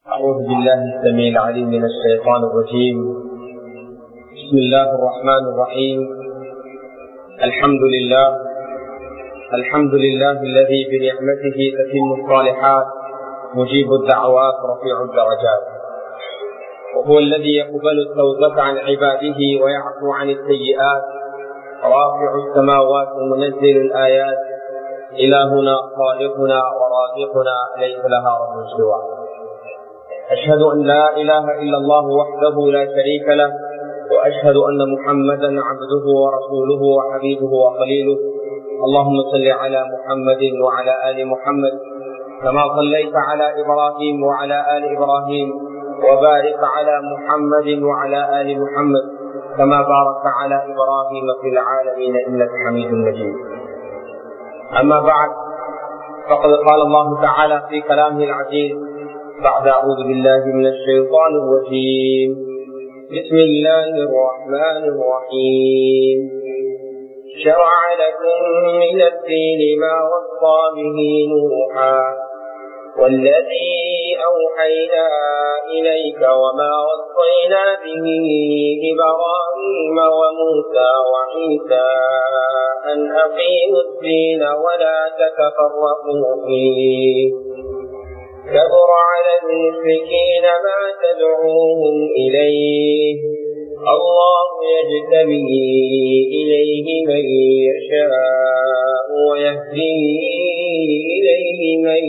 أعوذ بالله السميع العليم من الشيطان الرجيم بسم الله الرحمن الرحيم الحمد لله الحمد لله الذي بنعمته تتم الصالحات مجيب الدعوات رفيع الدرجات وهو الذي يقبل التوبة عن عباده ويعفو عن السيئات رافع السماوات ومنزل الآيات إلهنا خالقنا ورازقنا ليس لها رب سواه أشهد أن لا إله إلا الله وحده لا شريك له وأشهد أن محمدا عبده ورسوله وحبيبه وخليله اللهم صل على محمد وعلى آل محمد كما صليت على إبراهيم وعلى آل إبراهيم وبارك على محمد وعلى آل محمد كما باركت على إبراهيم في العالمين إنك حميد مجيد أما بعد فقد قال الله تعالى في كلامه العزيز بعد أعوذ بالله من الشيطان الرجيم بسم الله الرحمن الرحيم شرع لكم من الدين ما وصى به نوحا والذي أوحينا إليك وما وصينا به إبراهيم وموسى وعيسى أن أقيموا الدين ولا تتفرقوا فيه كبر على المشركين ما تدعوهم إليه الله يجتبي إليه من يشاء ويهدي إليه من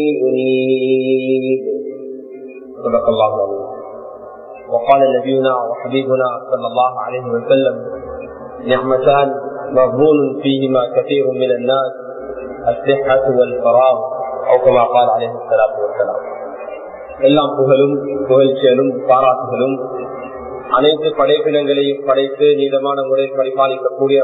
ينيب صدق الله العظيم وقال نبينا وحبيبنا صلى الله عليه وسلم نعمتان مغبون فيهما كثير من الناس الصحة والفراغ أو كما قال عليه الصلاة والسلام எல்லாம் புகழும் புகழ்ச்சியலும் பாராட்டுகளும் அனைத்து படைப்பினங்களையும் படைத்து நீளமான முறையில் பரிபாலிக்கக்கூடிய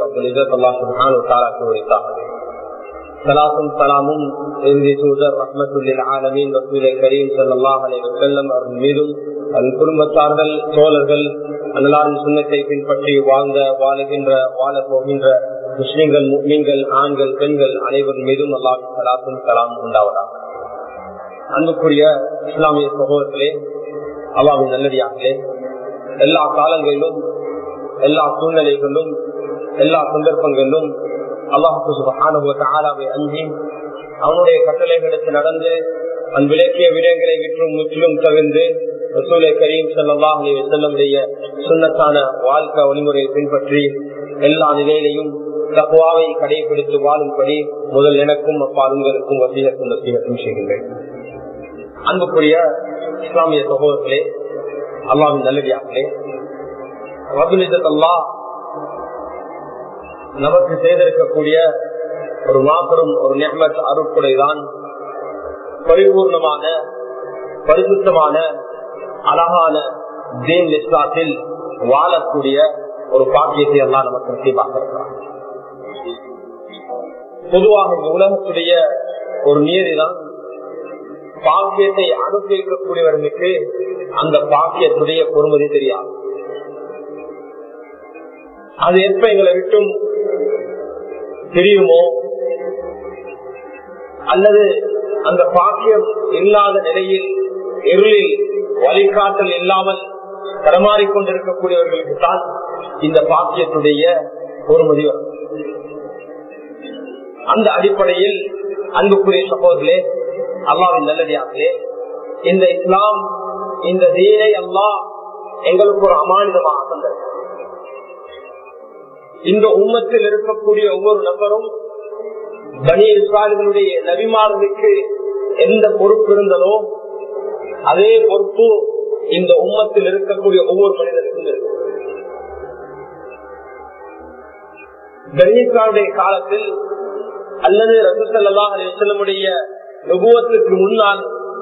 சலாசும் சலாமும் இறுதி சூதர் ரஹமத்துல்லில் ஆலமீன் ரசூலை கரீம் சல்லாஹ் அலை வசல்லம் அவர்கள் மீதும் அதன் குடும்பத்தார்கள் தோழர்கள் அன்னலாரின் சுண்ணத்தை பின்பற்றி வாழ்ந்த வாழுகின்ற வாழ போகின்ற முஸ்லிம்கள் முஸ்லிம்கள் ஆண்கள் பெண்கள் அனைவர் மீதும் அல்லாஹ் சலாத்தும் சலாம் உண்டாவதாக அன்புக்குரிய இஸ்லாமிய சகோதரர்களே அல்லாவின் நல்லடியார்களே எல்லா காலங்களிலும் எல்லா சூழ்நிலைகளிலும் எல்லா சந்தர்ப்பங்களிலும் அல்லாஹு சுபஹானுவை அஞ்சி அவனுடைய கட்டளைகளுக்கு நடந்து அன் விளக்கிய விடயங்களை விற்றும் முற்றிலும் தவிர்ந்து ரசூலை கரீம் சல்லாஹ் அலி வசல்லமுடைய சுண்ணத்தான வாழ்க்கை வழிமுறையை பின்பற்றி எல்லா நிலையிலையும் தக்குவாவை கடைபிடித்து வாழும்படி முதல் எனக்கும் அப்பாலுங்களுக்கும் வசீகத்தும் வசீகத்தும் செய்கின்றேன் அன்புக்குரிய இஸ்லாமிய சகோதரர்களே அல்லாவின் நல்லடியார்களே அல்லா நமக்கு செய்திருக்கக்கூடிய ஒரு மாபெரும் ஒரு நெஹ்மத் அருட்குடைதான் பரிபூர்ணமான பரிசுத்தமான அழகான தீன் இஸ்லாத்தில் வாழக்கூடிய ஒரு பாக்கியத்தை எல்லாம் நமக்கு நசீபாக்கிறார் பொதுவாக இந்த உலகத்துடைய ஒரு நியதிதான் பாக்கியத்தை அனுபவிக்கக்கூடியவர்களுக்கு அந்த பாக்கியத்துடைய பொறுமதி தெரியாது அது எப்ப எங்களை விட்டும் தெரியுமோ அல்லது அந்த பாக்கியம் இல்லாத நிலையில் இருளில் வழிகாட்டல் இல்லாமல் தடமாறிக்கொண்டிருக்கக்கூடியவர்களுக்கு தான் இந்த பாக்கியத்துடைய பொறுமதி வரும் அந்த அடிப்படையில் அன்புக்குரிய சகோதரே அல்லாவின் நல்லடியார்களே இந்த இஸ்லாம் இந்த தீனை அல்லா எங்களுக்கு ஒரு அமானிதமாக தந்தது இந்த உம்மத்தில் இருக்கக்கூடிய ஒவ்வொரு நபரும் பனி இஸ்லாமிகளுடைய நபிமார்களுக்கு எந்த பொறுப்பு இருந்ததோ அதே பொறுப்பு இந்த உம்மத்தில் இருக்கக்கூடிய ஒவ்வொரு மனிதனுக்கும் இருக்கு பனீஸ்லாமுடைய காலத்தில் அல்லது ரசூசல்லா அலிசல்லமுடைய நுபுவத்துக்கு முன்னால்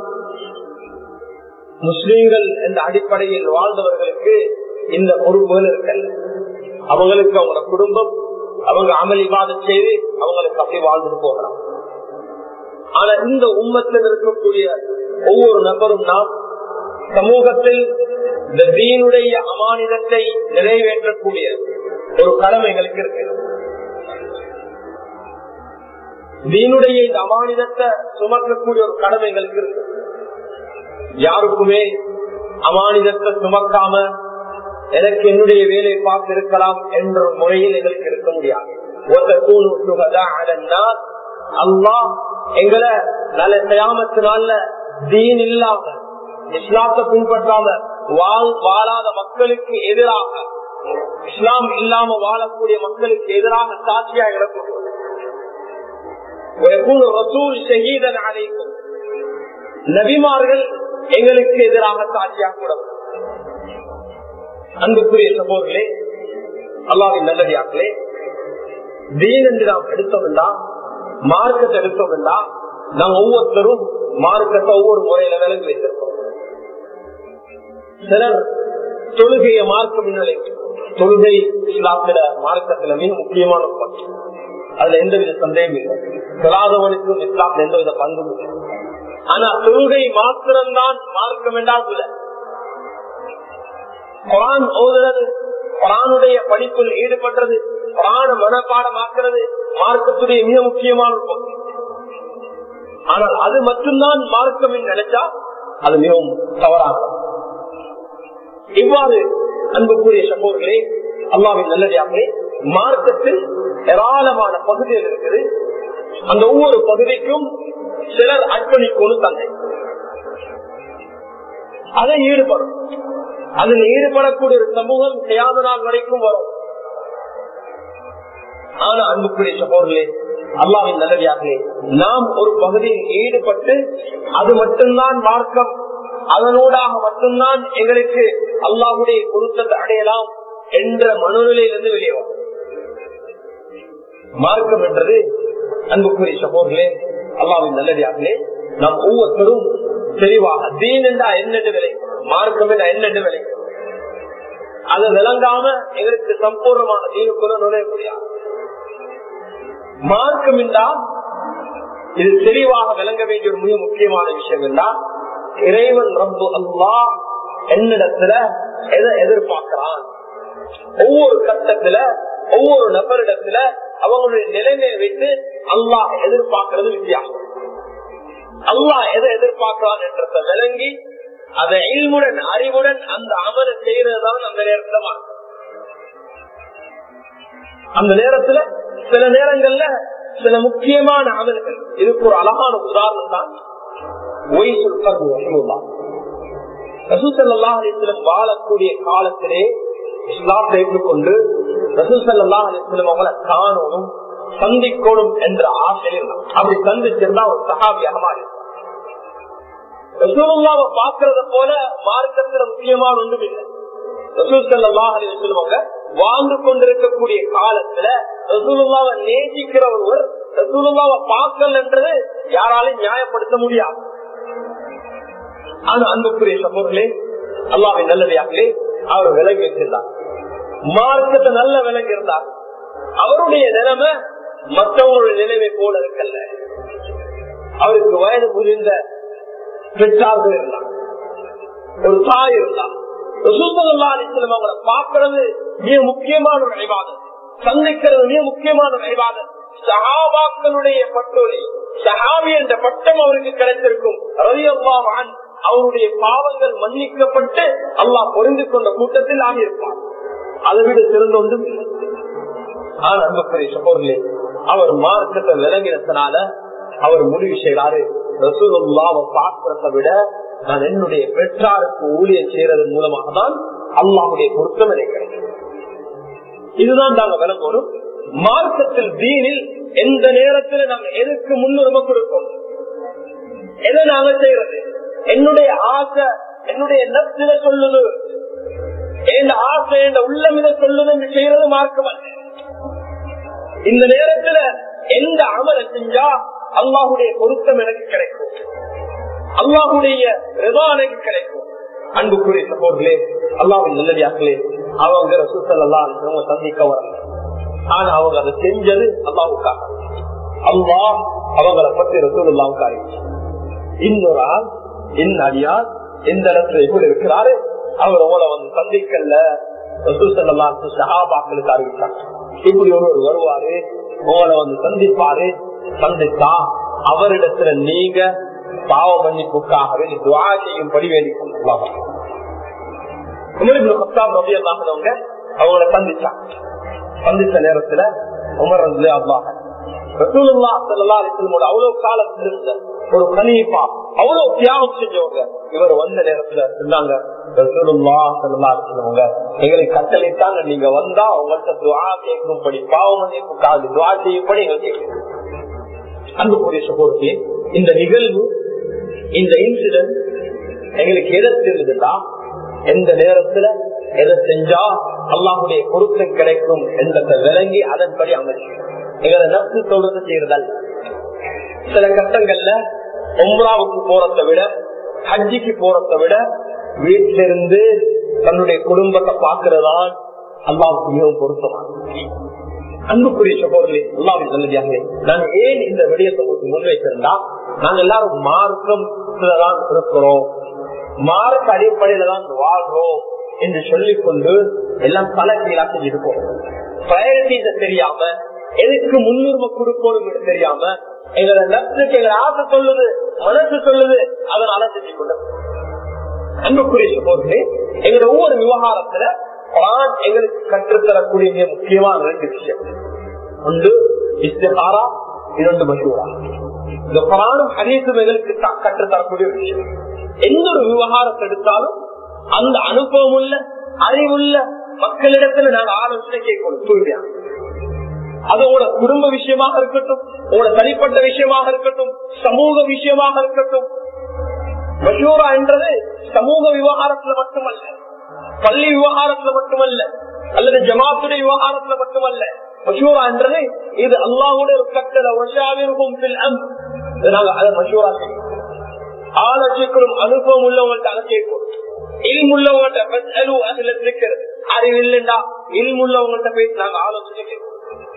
முஸ்லீம்கள் என்ற அடிப்படையில் வாழ்ந்தவர்களுக்கு இந்த பொறுப்புகள் இருக்கல அவங்களுக்கு அவங்க குடும்பம் அவங்க அமல் இவாத செய்து அவங்களுக்கு அப்படி வாழ்ந்துட்டு போகலாம் ஆனா இந்த உம்மத்தில் இருக்கக்கூடிய ஒவ்வொரு நபரும் நாம் சமூகத்தில் இந்த தீனுடைய அமானிதத்தை நிறைவேற்றக்கூடிய ஒரு கடமை எங்களுக்கு இருக்கு தீனுடைய இந்த அமானிதத்தை சுமக்கக்கூடிய ஒரு கடமை எங்களுக்கு இருக்கு யாருக்குமே அமானிதத்தை சுமக்காம எனக்கு என்னுடைய வேலையை பார்த்து இருக்கலாம் என்ற முறையில் எங்களுக்கு இருக்க முடியாது அல்லா எங்களை நல்ல தயாமத்தினால தீன் இல்லாம இஸ்லாத்தை பின்பற்றாம வாழ் வாழாத மக்களுக்கு எதிராக இஸ்லாம் இல்லாம வாழக்கூடிய மக்களுக்கு எதிராக சாட்சியாக இருக்கக்கூடிய நபிமார்கள் எங்களுக்கு எதிராக சாட்சியாக கூட அன்புக்குரிய சகோதரர்களே அல்லாவின் நல்லடியாக்களே தீன் என்று நாம் எடுத்தோம்னா மார்க்கத்தை எடுத்தோம்னா நாம் ஒவ்வொருத்தரும் மார்க்கத்தை ஒவ்வொரு முறையில விலங்கு வைத்திருக்கோம் சிலர் தொழுகைய மார்க்கம் தொழுகை இஸ்லாத்தில மார்க்கத்துல மிக முக்கியமான பங்கு அதுல எந்தவித சந்தேகம் இல்லை சொல்லாதவனுக்கும் இஸ்லாத்துல எந்தவித பங்கும் இல்லை ஆனா தொழுகை மாத்திரம்தான் மார்க்கம் என்றால் இல்லை குரான் ஓதுறது குரானுடைய படிப்பில் ஈடுபடுறது குரான மனப்பாடமாக்குறது மார்க்கத்துடைய மிக முக்கியமான பங்கு ஆனால் அது மட்டும்தான் மார்க்கம் நினைச்சா அது மிகவும் தவறாக இவ்வாறு அன்புக்குரிய சகோதரர்களே அல்லாவின் நல்லதாகவே மார்க்கத்தில் ஏராளமான பகுதிகள் இருக்குது அந்த ஒவ்வொரு பகுதிக்கும் சிலர் அர்ப்பணிக்கணும் தந்தை அதை ஈடுபடும் அதில் ஈடுபடக்கூடிய ஒரு சமூகம் செய்யாத நாள் வரைக்கும் வரும் ஆனா அன்புக்குரிய சகோதரர்களே அல்லாவின் நல்லதாகவே நாம் ஒரு பகுதியில் ஈடுபட்டு அது மட்டும்தான் மார்க்கம் அதனூடாக மட்டும்தான் எங்களுக்கு அல்லாஹுடைய பொருத்தத்தை அடையலாம் என்ற மனநிலையிலிருந்து வெளியே வரும் மார்க்கம் என்றது அன்புக்குரிய சகோதரர்களே அல்லாவின் நல்லதாகவே நாம் ஒவ்வொருத்தரும் தெளிவாக தீன் என்றா என்னென்று விலை மார்க்கம் என்றா என்னென்று விலை அதை விளங்காம எங்களுக்கு சம்பூர்ணமான தீனுக்குள்ள நுழைய முடியாது மார்க்கம் என்றால் இது தெளிவாக விளங்க வேண்டிய ஒரு மிக முக்கியமான விஷயம் என்றால் இறைவன் ரப்பு அல்லா என்னிடத்துல எதை எதிர்பார்க்கிறான் ஒவ்வொரு கட்டத்துல ஒவ்வொரு நபரிடத்துல அவங்களுடைய நிலைமையை வைத்து அல்லாஹ் எதிர்பார்க்கிறது வித்தியாசம் அல்லாஹ் எதை எதிர்பார்க்கிறான் என்றத விளங்கி அதை இல்முடன் அறிவுடன் அந்த அமலை செய்யறதுதான் அந்த நேரத்துல மார்க்கம் அந்த நேரத்துல சில நேரங்கள்ல சில முக்கியமான அமல்கள் இதுக்கு ஒரு அழகான உதாரணம் தான் வாழக்கூடிய காலத்திலே இஸ்லாத்தை ஏற்றுக்கொண்டு ரசூசல்லா அலிஸ்லம் அவங்களை காணணும் சந்திக்கணும் என்ற ஆசை இருந்தான் அப்படி சந்திச்சிருந்தா ஒரு சகாபியாக மாறி ரசூலுல்லாவை பாக்குறத போல மார்க்கத்துல முக்கியமான ஒன்றும் இல்லை ரசூசல்லா அலிஸ்லவங்க வாழ்ந்து கொண்டிருக்கக்கூடிய காலத்துல ரசூலுல்லாவை நேசிக்கிற ஒருவர் ரசூலுல்லாவை பார்க்கல் என்றது யாராலையும் நியாயப்படுத்த முடியாது ஆனா அன்புக்குரிய சமூகங்களே அல்லாவின் நல்லதையாகலே அவர் விலகி வச்சிருந்தார் மார்க்கத்தை நல்ல விலகி இருந்தார் அவருடைய நிலைமை மற்றவங்களுடைய நிலைமை போல இருக்கல்ல அவருக்கு வயது புரிந்த பெற்றார்கள் இருந்தார் ஒரு தாய் இருந்தார் அவங்களை பார்க்கறது மிக முக்கியமான ஒரு நினைவாதம் சந்திக்கிறது மிக முக்கியமான ஒரு நினைவாதம் சஹாபாக்களுடைய பட்டோலை சஹாபி என்ற பட்டம் அவருக்கு கிடைத்திருக்கும் ரவி அல்லாஹான் அவருடைய பாவங்கள் மன்னிக்கப்பட்டு அல்லாஹ் பொருந்து கொண்ட கூட்டத்தில் ஆகியிருப்பார் அதை விட சிறந்த ஒன்றும் ஆனா அன்புக்குரிய சகோதரே அவர் மார்க்கத்தை விளங்கினத்தினால அவர் முடிவு செய்யறாரு ரசூலுல்லாவை பார்க்கறத விட நான் என்னுடைய பெற்றாருக்கு ஊழியம் செய்யறதன் மூலமாக தான் அல்லாஹுடைய பொருத்தம் எனக்கு கிடைக்கும் இதுதான் நாங்க விளங்கணும் மார்க்கத்தில் தீனில் எந்த நேரத்தில் நாங்க எதுக்கு முன்னுரிமை கொடுப்போம் எதை நாங்க செய்யறது என்னுடைய ஆசை என்னுடைய நத்தில சொல்லுது என் ஆசை என் உள்ளம் இதை சொல்லுது என்று செய்யறது மார்க்கம் அல்ல இந்த நேரத்துல எந்த அமலை செஞ்சா அல்லாஹுடைய பொருத்தம் எனக்கு கிடைக்கும் அல்லாஹுடைய ரிதா எனக்கு கிடைக்கும் அன்புக்குரிய சகோதரர்களே அல்லாவின் நல்லதாக்களே அவங்க ரசூசல் அல்லா சந்திக்க வரல ஆனா அவங்க அதை செஞ்சது அல்லாவுக்காக அல்லா அவங்களை பற்றி ரசூல் அல்லாவுக்காக இன்னொரு ஆள் என் அடியார் எந்த இடத்துல எப்படி இருக்கிறாரு அவர் உங்களை வந்து சந்திக்கல சகாபாக்களுக்கு அறிவித்தார் இப்படி ஒருவர் வருவாரு உங்களை வந்து சந்திப்பாரு சந்தித்தா அவரிடத்துல நீங்க பாவ மன்னிப்புக்காக வேண்டி துவா செய்யும்படி வேண்டிக் கொண்டாங்க அவங்கள சந்திச்சாங்க சந்திச்ச நேரத்துல உமர் வந்து அல்லாஹ் ரசூலுல்லா ஸல்லல்லாஹு அலைஹி வஸல்லம் அவ்வளவு காலத்துல இருந்த ஒரு கலீஃபா அவ்வளவு தியாகம் செஞ்சவங்க இவர் வந்த நேரத்துல இருந்தாங்க ரசூலுல்லா ஸல்லல்லாஹு அலைஹி வஸல்லம் எங்களை கட்டளைத்தாங்க நீங்க வந்தா உங்கள்ட்ட துஆ கேட்கும்படி பாவம் மன்னிப்புக்காக துஆ செய்யும்படி எங்களை கேட்கிறோம் அன்புக்குரிய சகோதரி இந்த நிகழ்வு இந்த இன்சிடென்ட் எங்களுக்கு எதை தெரியுதுன்னா எந்த நேரத்துல எதை செஞ்சா அல்லாஹுடைய பொருத்தம் கிடைக்கும் என்றதை விளங்கி அதன்படி அமைச்சு எங்களை நட்பு சொல்றது செய்யறதல் சில கட்டங்கள்ல உம்ராவுக்கு போறதை விட ஹஜ்ஜிக்கு போறதை விட வீட்டில இருந்து தன்னுடைய குடும்பத்தை பாக்குறதான் அல்லாவுக்கு மிகவும் பொருத்தமானது அன்புக்குரிய சகோதரி அல்லாவின் நல்லதாக நாங்க ஏன் இந்த விடயத்தை உங்களுக்கு முன்வைத்திருந்தா நாங்க எல்லாரும் மார்க்கம் தான் இருக்கிறோம் மார்க்க அடிப்படையில தான் வாழ்றோம் என்று சொல்லிக் கொண்டு எல்லாம் பல கீழாக இருக்கோம் பிரயாரிட்டிஸ தெரியாம எதுக்கு முன்னுரிமை கொடுக்கணும் தெரியாம எங்களை நட்புக்கு எங்களை ஆசை சொல்லுது மனசு சொல்லுது அதனால செஞ்சு கொண்டு அன்புக்குரிய சகோதரி எங்களோட ஒவ்வொரு விவகாரத்துல குரான் எங்களுக்கு கற்றுத்தரக்கூடிய மிக முக்கியமான ரெண்டு விஷயம் ஒன்று இஸ்திகாரா இரண்டு மசூரா இந்த குரானும் ஹரீசும் எங்களுக்கு கற்றுத்தரக்கூடிய ஒரு விஷயம் எந்த ஒரு விவகாரத்தை எடுத்தாலும் அந்த அனுபவம் உள்ள அறிவுள்ள மக்களிடத்துல நாங்க ஆலோசனை கேட்கணும் தூய்மையா அது உங்களோட குடும்ப விஷயமாக இருக்கட்டும் உங்களோட தனிப்பட்ட விஷயமாக இருக்கட்டும் சமூக விஷயமாக இருக்கட்டும் மஷூரா என்றது சமூக விவகாரத்துல மட்டுமல்ல பள்ளி விவகாரத்துல மட்டுமல்ல அல்லது ஜமாத்துடைய விவகாரத்துல மட்டுமல்ல மஷூரா என்றது இது அல்லாஹுடைய ஒரு கட்டளை ஒஷாவிற்கும் நாங்க அதை மஷூரா செய்யணும் ஆலோசிக்கிறோம் அனுபவம் உள்ளவங்கள்ட்ட அதை கேட்கணும் இல்முள்ளவங்கள்ட்ட அறிவு இல்லைண்டா இல்முள்ளவங்கள்ட்ட போயிட்டு நாங்க ஆலோசனை கேட்கணும்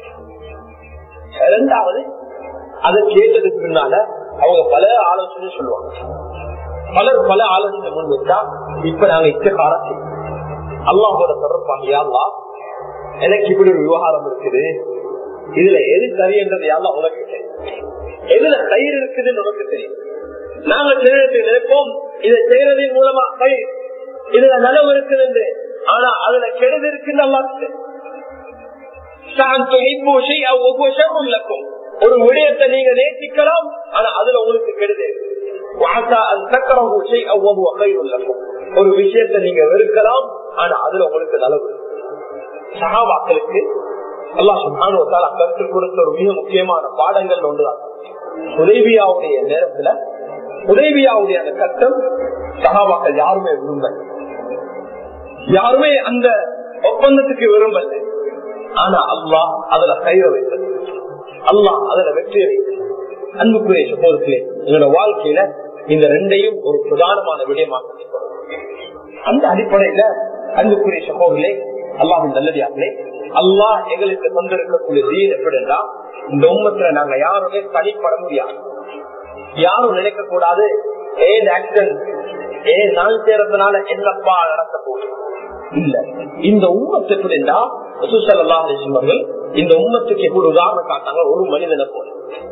இரண்டாவது அதை கேட்டதுக்கு பின்னால அவங்க பல ஆலோசனை சொல்லுவாங்க பலர் பல ஆலோசனை முன் வச்சா இப்ப நாங்க இச்சக்காரம் செய்யணும் அல்லாஹோட தொடர்பாங்க யாழ்லா எனக்கு இப்படி ஒரு விவகாரம் இருக்குது இதுல எது சரி என்றது யாழ்லா உனக்கு தெரியும் எதுல கயிறு இருக்குதுன்னு உனக்கு தெரியும் நாங்க செய்யறதுக்கு நினைப்போம் இதை செய்யறதின் மூலமா கயிறு இதுல நலவு இருக்குது ஆனா அதுல கெடுது இருக்குன்னு அல்லா ஒரு விடயத்தை நீங்க நேசிக்கலாம் ஆனா அதுல உங்களுக்கு கெடுது ஒரு விஷயத்தை நீங்க வெறுக்கலாம் ஆனா அதுல உங்களுக்கு நலவு சகாபாக்களுக்கு அல்லாஹ் கற்றுக் கொடுத்த ஒரு மிக முக்கியமான பாடங்கள் ஒன்றுதான் உதவியாவுடைய நேரத்துல உதவியாவுடைய அந்த கட்டம் சகாபாக்கள் யாருமே விரும்பல யாருமே அந்த ஒப்பந்தத்துக்கு விரும்பல ஆனா அல்லாஹ் அதுல கயிற வைத்தது அல்லாஹ் அதுல வெற்றியை வைத்தது அன்புக்குரிய சப்போதத்திலே எங்களோட வாழ்க்கையில இந்த ரெண்டையும் ஒரு பிரதானமான விடயமாக அந்த அடிப்படையில அன்புக்குரிய சகோதரே அல்லாஹின் நல்லதாகலே அல்லாஹ் எங்களுக்கு தந்திருக்கக்கூடிய தீன் எப்படின்னா இந்த உண்மத்துல நாங்க யாருமே தனிப்பட முடியாது யாரும் நினைக்க கூடாது ஏன் ஆக்சிடென்ட் ஏன் நான் செய்யறதுனால என்னப்பா நடக்க போகுது இல்ல இந்த உண்மத்து எப்படின்னா சொன்னார்கள் இந்த உண்மத்துக்கு எப்படி உதாரணம் காட்டாங்க ஒரு மனிதனை போல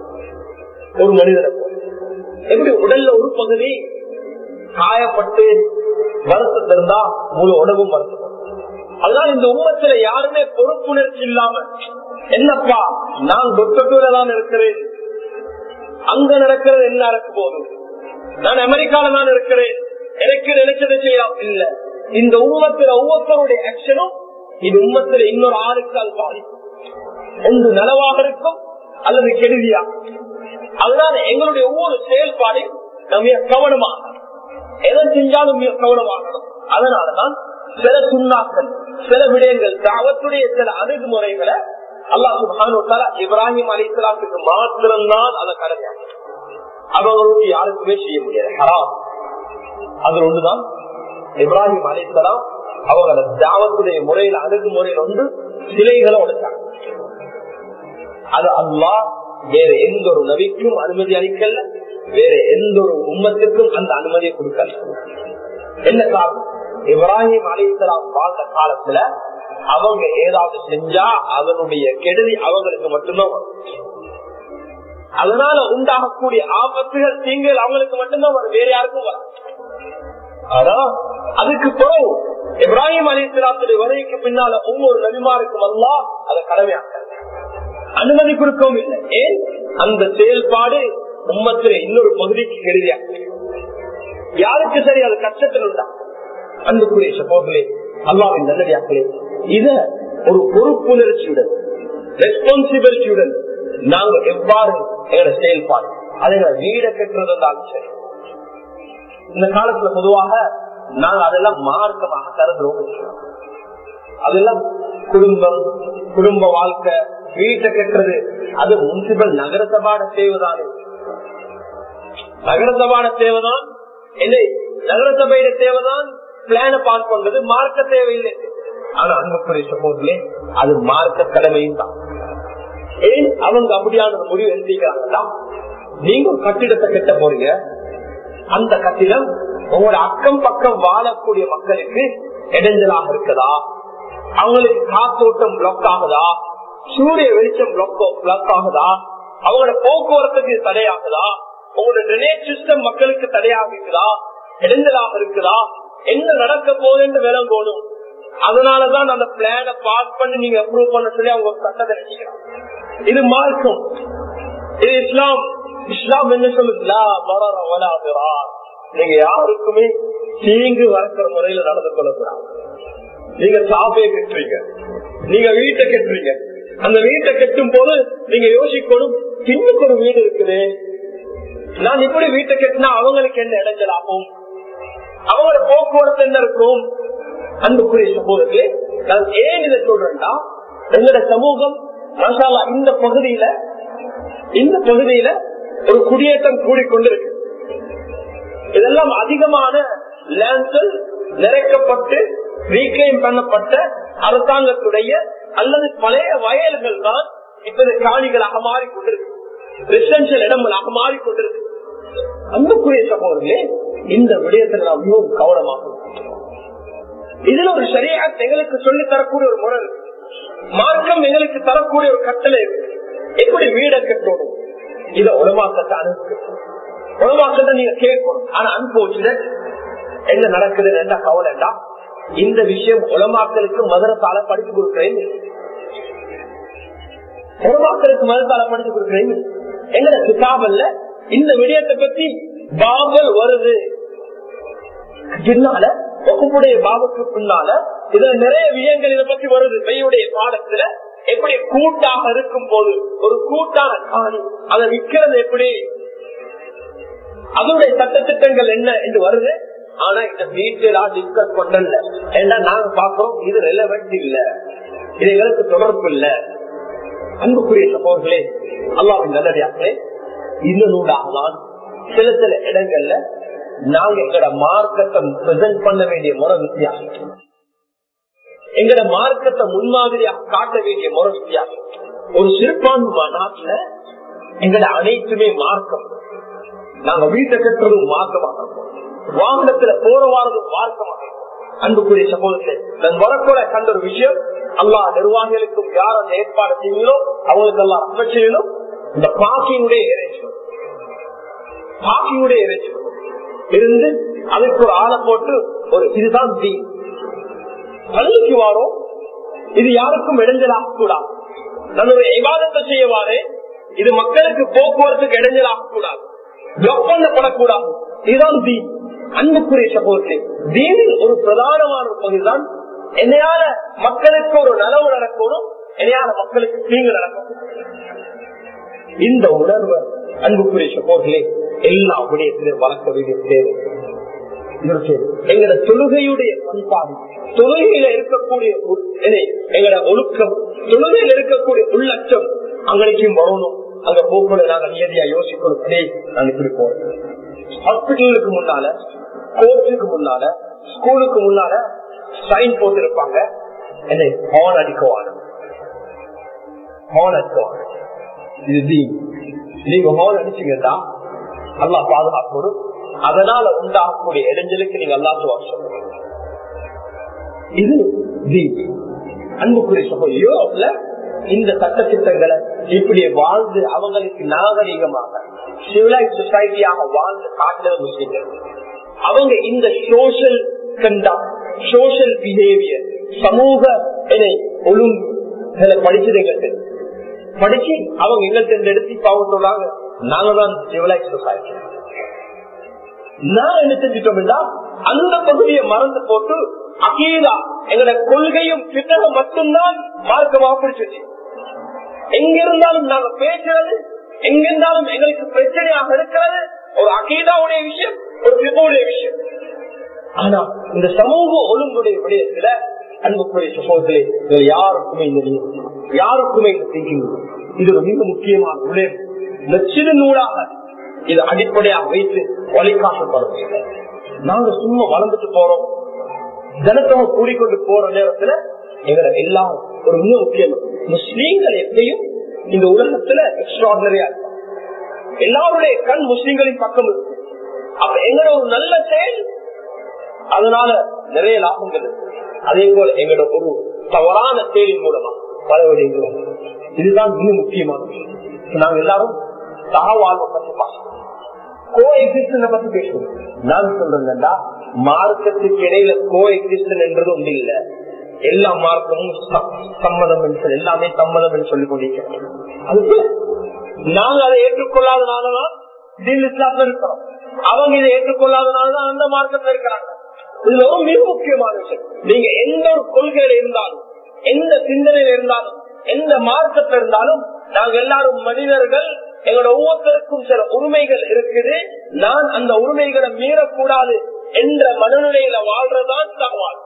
ஒரு மனிதனை போல எப்படி உடல்ல ஒரு பகுதி காயப்பட்டு வருத்தம் இருந்தா முழு உணவும் வருத்தப்படும் அதனால இந்த உண்மத்துல யாருமே பொறுப்புணர்ச்சி இல்லாம என்னப்பா நான் தொட்டூர தான் இருக்கிறேன் அங்க நடக்கிறது என்ன நடக்க போதும் நான் அமெரிக்கால தான் இருக்கிறேன் எனக்கு நினைச்சதை செய்யலாம் இல்ல இந்த உண்மத்துல ஒவ்வொருத்தருடைய ஆக்ஷனும் இது உண்மத்துல இன்னொரு ஆளுக்கு அது பாதிக்கும் ஒன்று நலவாக இருக்கும் அல்லது கெடுதியா அதனால எங்களுடைய ஒவ்வொரு செயல்பாடையும் நம்ம கவனமாக எதை செஞ்சாலும் மிக கவனமாகணும் அதனாலதான் சில சுண்ணாக்கள் சில விடயங்கள் தாவத்துடைய சில அணுகுமுறைகளை அல்லாஹு இப்ராஹிம் அலிஸ்லாத்துக்கு மாத்திரம்தான் அதை கடமையாக அவங்களுக்கு யாருக்குமே செய்ய முடியாது ஹராம் அது ஒன்றுதான் இப்ராஹிம் அலிஸ்லாம் அவங்களோட தாவத்துடைய முறையில அணுகுமுறையில் ஒன்று சிலைகளை உடைச்சாங்க அது அல்லா வேற எந்த ஒரு நபிக்கும் அனுமதி அளிக்கல வேற எந்த ஒரு உம்மத்துக்கும் அந்த அனுமதியை கொடுக்கல என்ன காரணம் இப்ராஹிம் அலிஸ்லாம் வாழ்ந்த காலத்துல அவங்க ஏதாவது செஞ்சா அதனுடைய கெடுதி அவங்களுக்கு மட்டும்தான் அதனால உண்டாகக்கூடிய ஆபத்துகள் தீங்குகள் அவங்களுக்கு மட்டும்தான் வரும் வேற யாருக்கும் வரும் ஆனா அதுக்கு பிறகு இப்ராஹிம் அலி இஸ்லாத்துடைய வருகைக்கு பின்னால ஒவ்வொரு நபிமாருக்கும் அல்லா அதை கடமையாக்க அனுமதி கொடுக்கவும் இல்லை ஏன் அந்த செயல்பாடு உம்மத்திலே இன்னொரு பகுதிக்கு கெடுதியா யாருக்கு சரி அது கஷ்டத்தில் உண்டா அன்புக்குரிய சகோதரே அல்லாவின் நல்லடியாக்களே இத ஒரு பொறுப்புணர்ச்சியுடன் ரெஸ்பான்சிபிலிட்டியுடன் நாங்க எவ்வாறு எங்களோட செயல்பாடு அதை வீட கட்டுறது இருந்தாலும் சரி இந்த காலத்துல பொதுவாக நாங்க அதெல்லாம் மார்க்கமாக கருதுறோம் அதெல்லாம் குடும்பம் குடும்ப வாழ்க்கை வீட்டை கட்டுறது அது முன்சிபல் நகரசபாட தேவைதானே நகரசபாட தேவைதான் இல்லை நகரசபையிட தேவைதான் பிளான பாஸ் பண்றது மார்க்க தேவையில்லை ஆனா அன்புக்குரிய சப்போர்ட்லே அது மார்க்க கடமையும் தான் ஏன் அவங்க அப்படியான முடிவு எழுதிக்கிறாங்கன்னா நீங்க ஒரு கட்டிடத்தை கட்ட போறீங்க அந்த கட்டிடம் உங்களோட அக்கம் பக்கம் வாழக்கூடிய மக்களுக்கு இடைஞ்சலாக இருக்குதா அவங்களுக்கு காத்தோட்டம் பிளாக் ஆகுதா சூரிய வெளிச்சம் பிளாக் ஆகுதா அவங்களோட போக்குவரத்துக்கு தடையாகுதா உங்களோட ட்ரெனேஜ் சிஸ்டம் மக்களுக்கு தடையாக இருக்குதா இடைஞ்சலாக இருக்குதா என்ன நடக்க போகுதுன்னு விளம் போடும் அதனாலதான் அந்த பிளான பாஸ் பண்ணி நீங்க அப்ரூவ் பண்ண சொல்லி அவங்க ஒரு சட்டத்தை நினைக்கிறாங்க இது மார்க்கம் இது இஸ்லாம் இஸ்லாம் என்ன சொல்லுது நீங்க யாருக்குமே தீங்கு வளர்க்கிற முறையில நடந்து கொள்ளக்கூடாது நீங்க சாப்பையை கட்டுறீங்க நீங்க வீட்டை கட்டுறீங்க அந்த வீட்டை கட்டும் போது நீங்க யோசிக்கணும் பின்னுக்கு ஒரு வீடு இருக்குது நான் இப்படி வீட்டை கட்டினா அவங்களுக்கு என்ன இடைஞ்சல் ஆகும் அவங்களோட போக்குவரத்து என்ன இருக்கும் அன்புக்குரிய சமூகத்திலே நான் ஏன் இதை சொல்றேன்னா எங்களோட சமூகம் மசாலா இந்த பகுதியில இந்த பகுதியில ஒரு குடியேற்றம் கூடிக்கொண்டிருக்கு இதெல்லாம் அதிகமான லேண்ட்கள் நிறைக்கப்பட்டு ரீக்ளைம் பண்ணப்பட்ட அரசாங்கத்துடைய அல்லது பழைய வயல்கள் தான் இப்ப காணிகளாக மாறிக்கொண்டிருக்கு ரெசிடென்சியல் இடங்களாக மாறிக்கொண்டிருக்கு அன்புக்குரிய சகோதரர்களே இந்த விடயத்தில் நாம் மிகவும் கவனமாக இதுல ஒரு சரியா எங்களுக்கு சொல்லி தரக்கூடிய ஒரு முறை இருக்கு மார்க்கம் எங்களுக்கு தரக்கூடிய ஒரு கட்டளை இருக்கு எப்படி வீட கட்டணும் இத உலமாக்கத்தை அனுப்பு உலமாக்கத்தை நீங்க கேட்கணும் ஆனா அனுபவிச்சுட என்ன நடக்குதுன்னு என்ன கவலைண்டா இந்த விஷயம் உலமாக்களுக்கு மதுரத்தால படிச்சு கொடுக்கிறேன் உலமாக்களுக்கு மதுரத்தால படிச்சு கொடுக்கிறேன் எங்கட கிதாபல்ல இந்த விடயத்தை பத்தி பாபல் வருது பின்னால வகுப்புடைய பாபுக்கு பின்னால இதுல நிறைய விஷயங்கள் இதை பத்தி வருது கையுடைய பாடத்துல எப்படி கூட்டாக இருக்கும் போது ஒரு கூட்டான காணி அதை விற்கிறது எப்படி அதனுடைய சட்டத்திட்டங்கள் என்ன என்று வருது ஆனா இந்த டீட்டெயிலா டிஸ்கஸ் பண்ணல ஏன்னா நாங்க பாக்குறோம் இது ரெலவெண்ட் இல்ல இது எங்களுக்கு தொடர்பு இல்ல அன்புக்குரிய சப்போர்களே அல்லாவின் நல்லதாகவே இந்த நூலாகலாம் சில சில இடங்கள்ல நாங்க எங்களோட மார்க்கத்தை பிரசன்ட் பண்ண வேண்டிய முறை வித்தியாசம் எங்களோட மார்க்கத்தை முன்மாதிரியாக காட்ட வேண்டிய முறை வித்தியாசம் ஒரு சிறுபான்மை நாட்டுல எங்களோட அனைத்துமே மார்க்கம் நாங்க வீட்டை கட்டுறதும் மார்க்கமாக இருக்கும் வாகனத்துல போற வாரதும் மார்க்கமாக இருக்கும் அன்புக்குரிய சகோதரத்தை நான் வரக்கூட கண்ட ஒரு விஷயம் எல்லா நிர்வாகிகளுக்கும் யார் அந்த ஏற்பாடு செய்வீங்களோ அவங்களுக்கு எல்லாம் அன்ப செய்யணும் இந்த பாக்கியுடைய இறைச்சல் பாக்கியுடைய இறைச்சல் இருந்து அதுக்கு ஒரு ஆளை போட்டு ஒரு இதுதான் தீ பள்ளிக்கு வாரோம் இது யாருக்கும் இடைஞ்சலாக கூடாது நம்மளுடைய விவாதத்தை செய்யவாறு இது மக்களுக்கு போக்குவரத்துக்கு இடைஞ்சலாக கூடாது பிளாக் பண்ணப்படக்கூடாது இதுதான் தீ அன்புக்குரிய சகோதரி தீனில் ஒரு பிரதானமான ஒரு பகுதிதான் என்னையால மக்களுக்கு ஒரு நலவு நடக்கணும் என்னையால மக்களுக்கு தீங்கு நடக்கும் இந்த உணர்வை அன்புக்குரிய சகோதரே எல்லா விடயத்திலும் வளர்க்க வேண்டிய தேவை எங்கட தொழுகையுடைய பண்பாடு தொழுகையில இருக்கக்கூடிய எங்கட ஒழுக்கம் தொழுகையில இருக்கக்கூடிய உள்ளச்சம் அங்கனைக்கும் வரணும் அங்க போக்குவரத்து நாங்க நியதியா யோசிக்கணும் அதே நான் இப்படி போறேன் ஹாஸ்பிட்டலுக்கு முன்னால கோர்ட்டுக்கு முன்னால ஸ்கூலுக்கு முன்னால சைன் போட்டிருப்பாங்க என்ன ஹார்ன் அடிக்குவாங்க ஹார்ன் அடிக்குவாங்க இது நீங்க ஹார்ன் அடிச்சீங்கன்னா நல்லா பாதுகாக்கணும் அதனால உண்டாகக்கூடிய இடைஞ்சலுக்கு நீங்க எல்லா சொல்லுங்க இது அன்புக்குரிய சொல்ல யூரோப்ல இந்த சட்ட திட்டங்களை இப்படி வாழ்ந்து அவங்களுக்கு நாகரிகமாக சிவிலைஸ் சொசைட்டியாக வாழ்ந்து காட்டுற முஸ்லிம்கள் அவங்க இந்த சோசியல் கண்டாக்ட் சோசியல் பிஹேவியர் சமூக ஒழுங்கு படிச்சது எங்களுக்கு படிச்சு அவங்க எங்கள்கிட்ட எடுத்து பாவ சொல்றாங்க நாங்க தான் சிவிலைஸ் சொசைட்டி நான் என்ன செஞ்சிட்டோம்னா அந்த பகுதியை மறந்து போட்டு அகீதா எங்களோட கொள்கையும் பித்தகம் மட்டும்தான் மார்க்கமாக பிடிச்சிச்சு எங்க இருந்தாலும் நாங்க பேசுறது எங்க இருந்தாலும் எங்களுக்கு பிரச்சனையாக இருக்கிறது ஒரு அகீதாவுடைய விஷயம் ஒரு பிபுடைய விஷயம் ஆனா இந்த சமூக ஒழுங்குடைய விடயத்துல அன்புக்குரிய சமூகத்திலே இதுல யாருக்குமே இந்த நியமம், யாருக்குமே இந்த thinking இல்லை. இது ஒரு மிக முக்கியமான விடயம் இந்த சிறு நூலாக இது அடிப்படையாக வைத்து வழிகாட்டப்படுவதில்லை நாங்க சும்மா வளர்ந்துட்டு போறோம் ஜனத்தொகை கூடிக்கொண்டு போற நேரத்துல எங்களை எல்லாம் ஒரு மிக முக்கியம் முஸ்லீம்கள் எப்பயும் இந்த உலகத்துல எக்ஸ்ட்ராடனரியா இருக்கும் எல்லாருடைய கண் முஸ்லீம்களின் பக்கம் இருக்கு அப்ப எங்களோட ஒரு நல்ல செயல் அதனால நிறைய லாபங்கள் இருக்கு அதே போல எங்களோட ஒரு தவறான செயலின் மூலமா பல விடயங்களும் இதுதான் மிக முக்கியமான விஷயம். நாங்க எல்லாரும் சகவாழ்வை பற்றி பார்க்கணும் கோ எக்ஸிஸ்டன் பத்தி பேசுவோம் நான் சொல்றேன்டா மார்க்கத்துக்கு இடையில கோ எக்ஸிஸ்டன் என்றது ஒன்று இல்ல எல்லா மார்க்கமும் ச- சம்மதம் என்று சொல்லி எல்லாமே சம்மதம் என்று சொல்லிக் கொண்டிருக்கிறோம் அதுக்கு நாங்க அதை ஏற்றுக்கொள்ளாதனாலதான் தீன் இஸ்லாத்துல இருக்கிறோம் அவங்க இதை ஏற்றுக்கொள்ளாதனாலதான் அந்த மார்க்கத்துல இருக்கிறாங்க இதுல ஒரு மிக முக்கியமான விஷயம் நீங்க எந்த ஒரு கொள்கையில இருந்தாலும் எந்த சிந்தனையில இருந்தாலும் எந்த மார்க்கத்துல இருந்தாலும் நாங்க எல்லாரும் மனிதர்கள் எங்களோட ஒவ்வொருத்தருக்கும் சில உரிமைகள் இருக்குது நான் அந்த உரிமைகளை மீறக்கூடாது என்ற மனநிலையில வாழ்றதுதான் சகவால்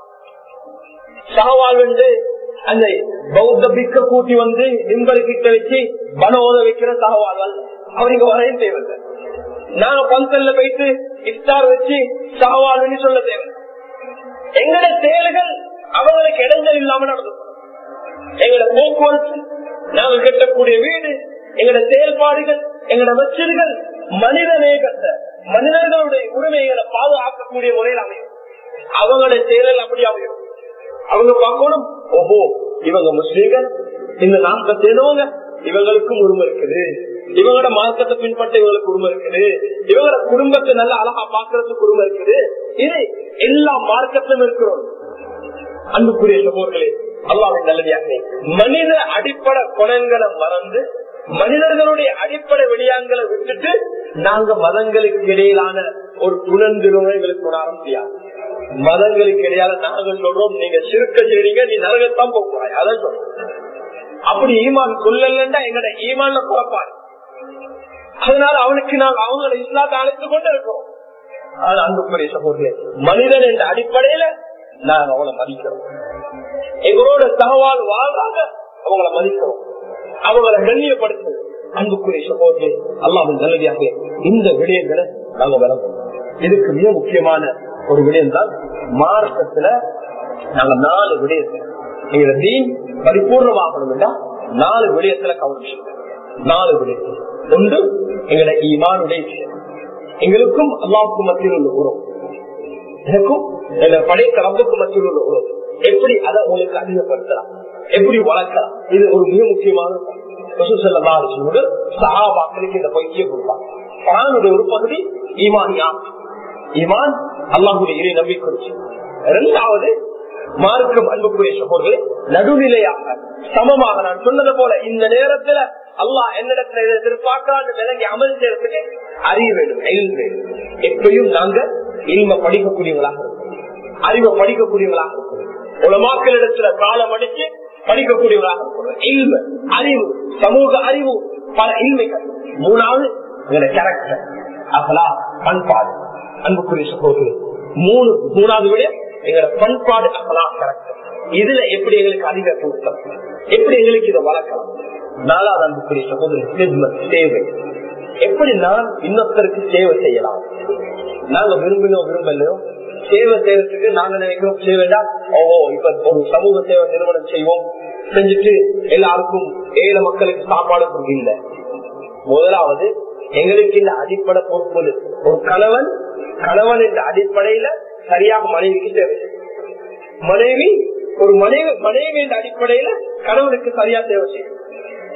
சகவால் வந்து அந்த பௌத்த பிக்க கூட்டி வந்து நிம்பல் கிட்ட வச்சு பண ஓத வைக்கிற சகவால் அவருக்கு வரையும் தேவையில்லை நாங்க பந்தல்ல போயிட்டு இஃப்தார் வச்சு சகவால்னு சொல்ல தேவை எங்கட செயல்கள் அவங்களுக்கு இடங்கள் இல்லாம நடந்து எங்களோட போக்குவரத்து நாங்க கட்டக்கூடிய வீடு எங்களோட செயல்பாடுகள் எங்களோட வச்சல்கள் மனித நேகத்தை மனிதர்களுடைய உரிமைகளை பாதுகாக்கக்கூடிய முறையில் அமையும் அவங்களுடைய செயல்கள் அப்படி அமையும் அவங்க பார்க்கணும் ஓஹோ இவங்க முஸ்லீம்கள் இந்த நாமத்தை சேர்ந்தவங்க இவங்களுக்கும் உரிமை இருக்குது இவங்களோட மார்க்கத்தை பின்பற்ற இவங்களுக்கு உரிமை இருக்குது இவங்களோட குடும்பத்தை நல்லா அழகா பாக்குறதுக்கு உரிமை இருக்குது இது எல்லா மார்க்கத்திலும் இருக்கிறோம் அன்புக்குரிய சகோதரர்களே அல்லாவின் நல்லதாக மனித அடிப்படை குணங்களை மறந்து மனிதர்களுடைய அடிப்படை வெளியாங்களை விட்டுட்டு நாங்க மதங்களுக்கு இடையிலான ஒரு துணர்ந்துருவை எங்களுக்கு உணர முடியாது மதங்களுக்கு இடையால நாங்க சொல்றோம் நீங்க சிறுக்க செய்றீங்க நீ நரகத்தான் போகிறாய் அதான் சொல்றோம் அப்படி ஈமான் கொள்ளலன்னா எங்கட ஈமான்ல குழப்பாரு அதனால அவனுக்கு நாங்க அவங்களை இஸ்லாத்தை அழைத்து கொண்டு இருக்கோம் அது அன்புக்குரிய சகோதரே மனிதன் என்ற அடிப்படையில நாங்க அவங்களை மதிக்கிறோம் எங்களோட தகவல் வாழ்றாங்க அவங்கள மதிக்கிறோம் அவங்கள கண்ணியப்படுத்து அன்புக்குரிய சகோதரே அல்லாவின் நல்லதாக இந்த விடயங்களை நாங்க விளம்பும் இதுக்கு மிக முக்கியமான ஒரு விடயம் தான் மார்க்கத்துல நாங்க நாலு விடயத்தை எங்களை தீன் பரிபூர்ணமாகணும்னா நாலு விடயத்துல கவனிச்சு நாலு விடயத்தில் ஒன்று எங்களோட ஈமானுடைய விஷயம் எங்களுக்கும் அல்லாவுக்கும் மத்தியில் உள்ள உறவு எனக்கும் என்னை படைத்த ரப்புக்கு மத்தியில் உள்ள உறவு எப்படி அதை உங்களுக்கு அதிகப்படுத்தலாம் எப்படி வளர்க்கலாம் இது ஒரு மிக முக்கியமான சகாபாக்களுக்கு இந்த பயிற்சியை கொடுப்பாங்க குரானுடைய ஒரு பகுதி ஈமான் யார் ஈமான் அல்லாஹுடைய இறை நம்பிக்கை இரண்டாவது மார்க்கம் அன்புக்குரிய சகோதரர்களே நடுநிலையாக சமமாக நான் சொன்னது போல இந்த நேரத்துல அல்லாஹ் என்னிடத்துல இதை எதிர்பார்க்கிறான்னு விலகி அமல் செய்யறதுக்கு அறிய வேண்டும் எயில் வேண்டும் எப்பயும் நாங்க இல்ம படிக்கக்கூடியவங்களாக இருக்கும் அறிவை படிக்கக்கூடியவங்களாக இருக்கும் உலமாக்களிடத்துல காலம் அடிச்சு படிக்கக்கூடியவங்களாக இருக்கும் இல்ம அறிவு சமூக அறிவு பல இல்மைகள் மூணாவது கேரக்டர் அகலா பண்பாடு அன்புக்குரிய சகோதரர் மூணு மூணாவது விட எங்களோட பண்பாடு அகலா கேரக்டர் இதுல எப்படி எங்களுக்கு அதிக பொருத்தம் எப்படி எங்களுக்கு இதை வளர்க்கலாம் நாலாவது அன்புக்குரிய சகோதரர் சேவை எப்படி நான் இன்னொருத்தருக்கு சேவை செய்யலாம் நாங்க விரும்பினோம் விரும்பலையோ சேவை செய்யறதுக்கு நாங்க நினைக்கிறோம் சேவைடா ஓஹோ இப்ப ஒரு சமூக சேவை நிறுவனம் செய்வோம் செஞ்சுட்டு எல்லாருக்கும் ஏழை மக்களுக்கு சாப்பாடு இல்ல முதலாவது எங்களுக்கு இந்த அடிப்படை பொறுப்பு ஒரு கணவன் கணவன் என்ற அடிப்படையில சரியாக மனைவிக்கு சேவை மனைவி ஒரு மனைவி மனைவி என்ற அடிப்படையில கணவனுக்கு சரியா சேவை செய்யும்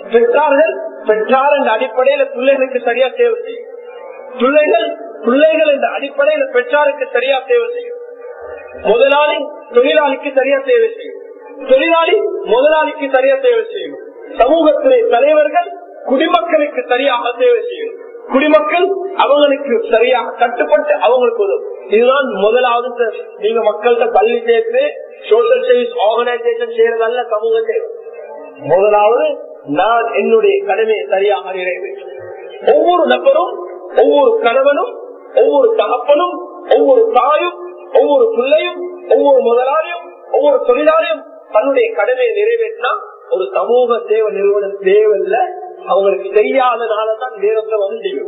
பெற்றார்கள் பெற்றார் என்ற அடிப்படையில பிள்ளைகளுக்கு சரியா தேவை செய்யும் பிள்ளைகள் பிள்ளைகள் என்ற அடிப்படையில பெற்றாருக்கு சரியா தேவை செய்யும் முதலாளி தொழிலாளிக்கு சரியா தேவை செய்யும் தொழிலாளி முதலாளிக்கு சரியா தேவை செய்யும் சமூகத்திலே தலைவர்கள் குடிமக்களுக்கு சரியாக சேவை செய்யணும் குடிமக்கள் அவங்களுக்கு சரியாக கட்டுப்பட்டு அவங்களுக்கு உதவும் இதுதான் முதலாவது சார். நீங்க மக்கள்கிட்ட பள்ளி சேர்த்து சோசியல் சர்வீஸ் ஆர்கனைசேஷன் செய்யறதல்ல சமூக சேவை முதலாவது நான் என்னுடைய கடமையை சரியாக நிறைவேற்றும் ஒவ்வொரு நபரும் ஒவ்வொரு கணவனும் ஒவ்வொரு தகப்பனும் ஒவ்வொரு தாயும் ஒவ்வொரு பிள்ளையும் ஒவ்வொரு முதலாளியும் ஒவ்வொரு தொழிலாளியும் தன்னுடைய கடமையை நிறைவேற்றினா ஒரு சமூக சேவை நிறுவனம் தேவையில்ல அவங்களுக்கு செய்யாதனாலதான் நேரத்தை வந்து செய்யும்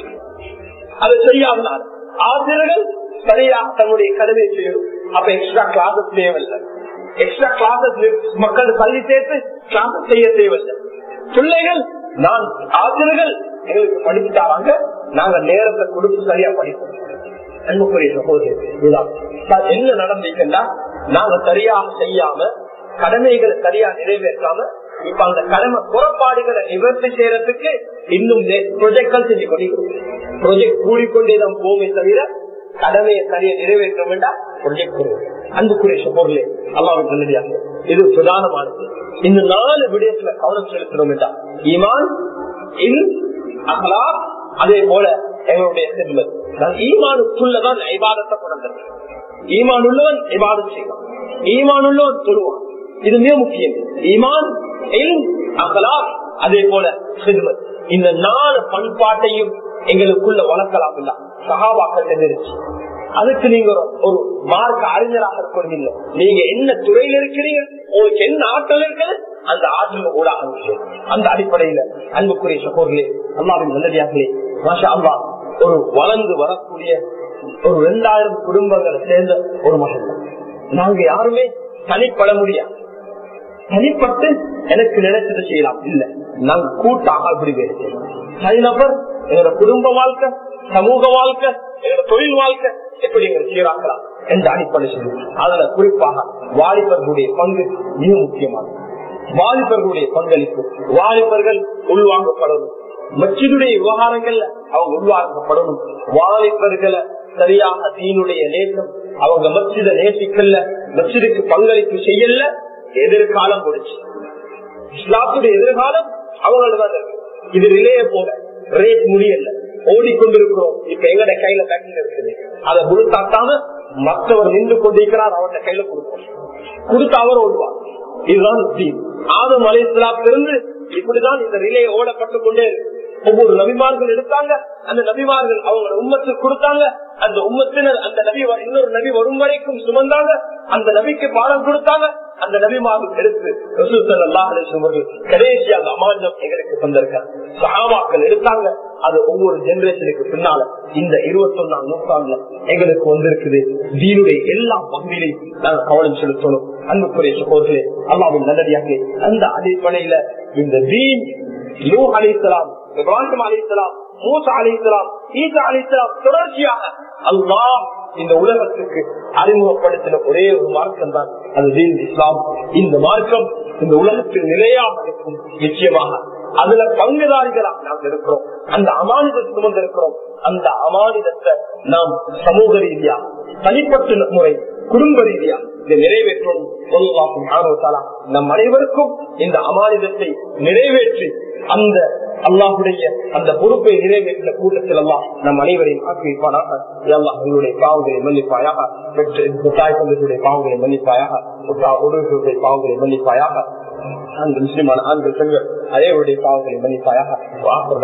அது செய்யாதனால ஆசிரியர்கள் சரியாக தன்னுடைய கடமையை செய்யணும் அப்ப எக்ஸ்ட்ரா கிளாஸஸ் தேவையில்லை எக்ஸ்ட்ரா கிளாஸஸ் மக்கள் பள்ளி சேர்த்து கிளாஸஸ் செய்ய தேவையில்லை பிள்ளைகள் நான் ஆசிரியர்கள் எங்களுக்கு படிச்சு தராங்க நாங்க நேரத்தை கொடுத்து சரியா படிப்போம் அன்புக்குரிய சகோதரர் இதுதான். சார், என்ன நடந்திருக்குன்னா நாங்க சரியாக செய்யாம கடமைகளை சரியா நிறைவேற்றாம இப்ப அந்த கடமை புறப்பாடுகளை நிவர்த்தி செய்யறதுக்கு இன்னும் ப்ரொஜெக்ட்கள் செஞ்சு கொண்டிருக்கிறோம் ப்ரொஜெக்ட் கூடிக்கொண்டேதான் போமே தவிர கடமையை சரியா நிறைவேற்ற வேண்டாம் ப்ரொஜெக்ட் அன்புக்குரிய சகோதரே அல்லாவின் நல்லதாக இது பிரதானமானது இந்த நாலு விடயத்துல கவனம் செலுத்தணும் என்றால் ஈமான் இல் அகலாக் அதே போல எங்களுடைய செல்வம் ஈமானுக்குள்ளதான் ஐபாதத்தை கொண்டது ஈமான் உள்ளவன் இபாதம் செய்வான் ஈமான் உள்ளவன் சொல்லுவான் இது மிக முக்கியம் ஈமான் இல் அகலாக் அதே போல செல்வம் இந்த நாலு பண்பாட்டையும் எங்களுக்குள்ள வளர்க்கலாம் இல்ல சகாபாக்கள் இருந்துச்சு அதுக்கு நீங்க ஒரு- ஒரு மார்க்க அறிஞராக இருக்கணும் இல்ல நீங்க என்ன துறையில இருக்கிறீங்க உங்களுக்கு என்ன ஆற்றல் இருக்குது அந்த ஆற்றல் ஊடாக விஷயம் அந்த அடிப்படையில அன்புக்குரிய சகோதரே அல்லாவின் நல்லடியார்களே மாஷா அல்லா ஒரு வளர்ந்து வரக்கூடிய ஒரு ரெண்டாயிரம் குடும்பங்களை சேர்ந்த ஒரு மகன் நாங்க யாருமே தனிப்பட முடியாது தனிப்பட்டு எனக்கு நினைச்சது செய்யலாம் இல்ல நாங்க கூட்டாக அப்படி வேலை செய்யலாம் தனிநபர் எங்களோட குடும்ப வாழ்க்கை சமூக வாழ்க்கை எங்களோட தொழில் வாழ்க்கை எப்படி எங்களை சீராக்கலாம் என்ற அடிப்படை சொல்லி அதுல குறிப்பாக வாலிபர்களுடைய பங்கு மிக முக்கியமானது வாலிபர்களுடைய பங்களிப்பு வாலிபர்கள் உள்வாங்கப்படணும் மச்சினுடைய விவகாரங்கள்ல அவங்க உள்வாங்கப்படணும் வாலிபர்களை சரியாக தீனுடைய நேசம் அவங்க மச்சித நேசிக்கல மச்சிதுக்கு பங்களிப்பு செய்யல எதிர்காலம் முடிச்சு இஸ்லாத்துடைய எதிர்காலம் அவங்களதான் இருக்கு இது ரிலேய போல ரேட் முடியல ஓடிக்கொண்டிருக்கிறோம் இப்ப எங்கட கையில பேக்கிங் இருக்குது அதை முழுத்தாத்தாம மற்றவர் நின்று கொண்டிருக்கிறார் அவர்கிட்ட கையில கொடுப்போம் கொடுத்து அவர் ஓடுவார் இதுதான் தீன் ஆதம் அலைத்திலிருந்து இப்படிதான் இந்த ரிலே ஓடப்பட்டு கொண்டே இருக்கு ஒவ்வொரு நபிமார்கள் எடுத்தாங்க அந்த நபிமார்கள் அவங்க உம்மத்துக்கு கொடுத்தாங்க அந்த உம்மத்தினர் அந்த நபி வ- இன்னொரு நபி வரும் வரைக்கும் சுமந்தாங்க அந்த நபிக்கு பாடம் கொடுத்தாங்க அந்த நபிமார்கள் எடுத்து ரசூல் ஸல்லல்லாஹு அலைஹி வஸல்லம் அவர்கள் கடைசி அந்த அமாஞ்சம் எங்களுக்கு தந்திருக்காங்க சஹாபாக்கள் எடுத்தாங்க அது ஒவ்வொரு ஜெனரேஷனுக்கு பின்னால இந்த இருபத்தி ஒன்னாம் நூற்றாண்டுல எங்களுக்கு வந்திருக்குது தீனுடைய எல்லா பகுதியிலையும் நாங்க கவனம் செலுத்தணும் அன்புக்குரிய சகோதரர்களே அல்லாவின் நல்லடியாக அந்த அடிப்படையில இந்த தீன் நூ அலிசலாம் இப்ராஹிம் அலிசலாம் மூசா அலிசலாம் ஈசா அலிசலாம் தொடர்ச்சியாக அல்லாஹ் இந்த உலகத்துக்கு அறிமுகப்படுத்தின ஒரே ஒரு மார்க்கம் தான் அது தீன் இஸ்லாம் இந்த மார்க்கம் இந்த உலகத்தில் நிலையாக இருக்கும் நிச்சயமாக அதுல பங்குதாரிகளாக நாம் இருக்கிறோம் அந்த அமானிதத்தை சுமந்து இருக்கிறோம் அந்த அமானிதத்தை நாம் சமூக ரீதியா தனிப்பட்ட முறை குடும்ப ரீதியா இதை நிறைவேற்றும் நம் அனைவருக்கும் இந்த அமானிதத்தை நிறைவேற்றி அந்த அல்லாஹுடைய அந்த பொறுப்பை நிறைவேற்ற கூட்டத்தில் எல்லாம் நம் அனைவரையும் ஆக்கி வைப்பானாக எல்லாம் எங்களுடைய பாவங்களை மன்னிப்பாயாக பெற்று தாய் தந்தைகளுடைய பாவங்களை மன்னிப்பாயாக உடல்களுடைய பாவங்களை மன்னிப்பாயாக ஆண்கள் முஸ்லிமான ஆண்கள் பெண்கள் அதேவருடைய பாவங்களை மன்னிப்பாயாக